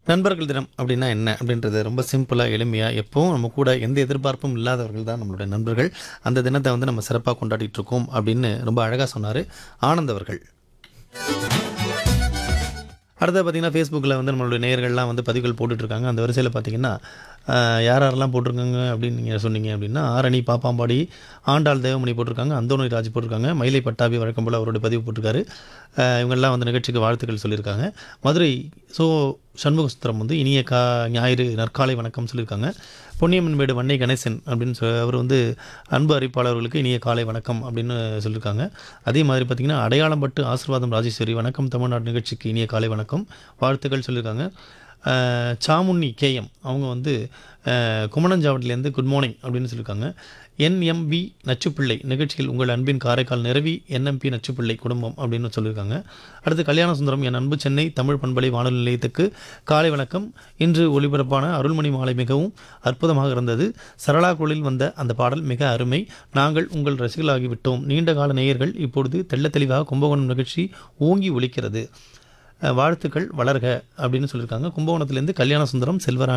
நண்பர்கள் தினம் அப்படின்னா என்ன அப்படின்றது ரொம்ப சிம்பிளாக எளிமையாக எப்பவும் நம்ம கூட எந்த எதிர்பார்ப்பும் இல்லாதவர்கள் தான் நம்மளுடைய நண்பர்கள் அந்த தினத்தை வந்து நம்ம சிறப்பாக கொண்டாடிட்டு இருக்கோம் அப்படின்னு ரொம்ப அழகாக சொன்னார் ஆனந்த் அவர்கள் அடுத்து பார்த்தீங்கன்னா ஃபேஸ்புக்கில் வந்து நம்மளுடைய நேயர்கள்லாம் வந்து பதிவுகள் போட்டுட்ருக்காங்க அந்த வரிசையில் பார்த்தீங்கன்னா ஆஹ், யார் யாரெல்லாம் போட்டிருக்காங்க அப்படின்னு நீங்கள் சொன்னீங்க அப்படின்னா ஆரணி பாப்பாம்பாடி ஆண்டாள் தேவமணி போட்டிருக்காங்க அந்தோணி ராஜ் போட்டிருக்காங்க மயிலை பட்டாபி வழக்கம் போல் அவருடைய பதிவு போட்டிருக்காரு ஆஹ், இவங்கெல்லாம் வந்து நிகழ்ச்சிக்கு வாழ்த்துக்கள் சொல்லியிருக்காங்க மதுரை ஸோ சண்முகசுத்திரம் வந்து இனிய கா ஞாயிறு நற்காலை வணக்கம் சொல்லியிருக்காங்க பொன்னியம்மன் வீடு வன்னை கணேசன் அப்படின்னு சொ அவர் வந்து அன்பு அறிவிப்பாளர்களுக்கு இனிய காலை வணக்கம் அப்படின்னு சொல்லியிருக்காங்க அதே மாதிரி பார்த்திங்கன்னா அடையாளம் பட்டு ஆசீர்வாதம் ராஜேஸ்வரி வணக்கம் தமிழ்நாடு நிகழ்ச்சிக்கு இனிய காலை வணக்கம் வாழ்த்துக்கள் சொல்லியிருக்காங்க அஹ், சாமுண்ணி கேஎம் அவங்க வந்து அஹ், குமணஞ்சாவட்டிலேருந்து குட் மார்னிங் அப்படின்னு சொல்லியிருக்காங்க என்எம்பி நச்சுப்பிள்ளை நிகழ்ச்சியில் உங்கள் அன்பின் காரைக்கால் நிறவி என்எம்பி நச்சுப்பிள்ளை குடும்பம் அப்படின்னு சொல்லியிருக்காங்க அடுத்து கல்யாண சுந்தரம் என் அன்பு சென்னை தமிழ் பண்பலை வானொலி நிலையத்துக்கு காலை வணக்கம் இன்று ஒளிபரப்பான அருள்மணி மாலை மிகவும் அற்புதமாக இருந்தது சரளா குரலில் வந்த அந்த பாடல் மிக அருமை நாங்கள் உங்கள் ரசிகர்களாகிவிட்டோம் நீண்ட கால நேயர்கள் இப்பொழுது தெள்ளத் தெளிவாக கும்பகோணம் நிகழ்ச்சி ஓங்கி ஒலிக்கிறது அஹ், வாழ்த்துக்கள் வளர்க அப்படின்னு சொல்லியிருக்காங்க கும்பகோணத்துலேருந்து கல்யாண சுந்தரம் செல்வராணி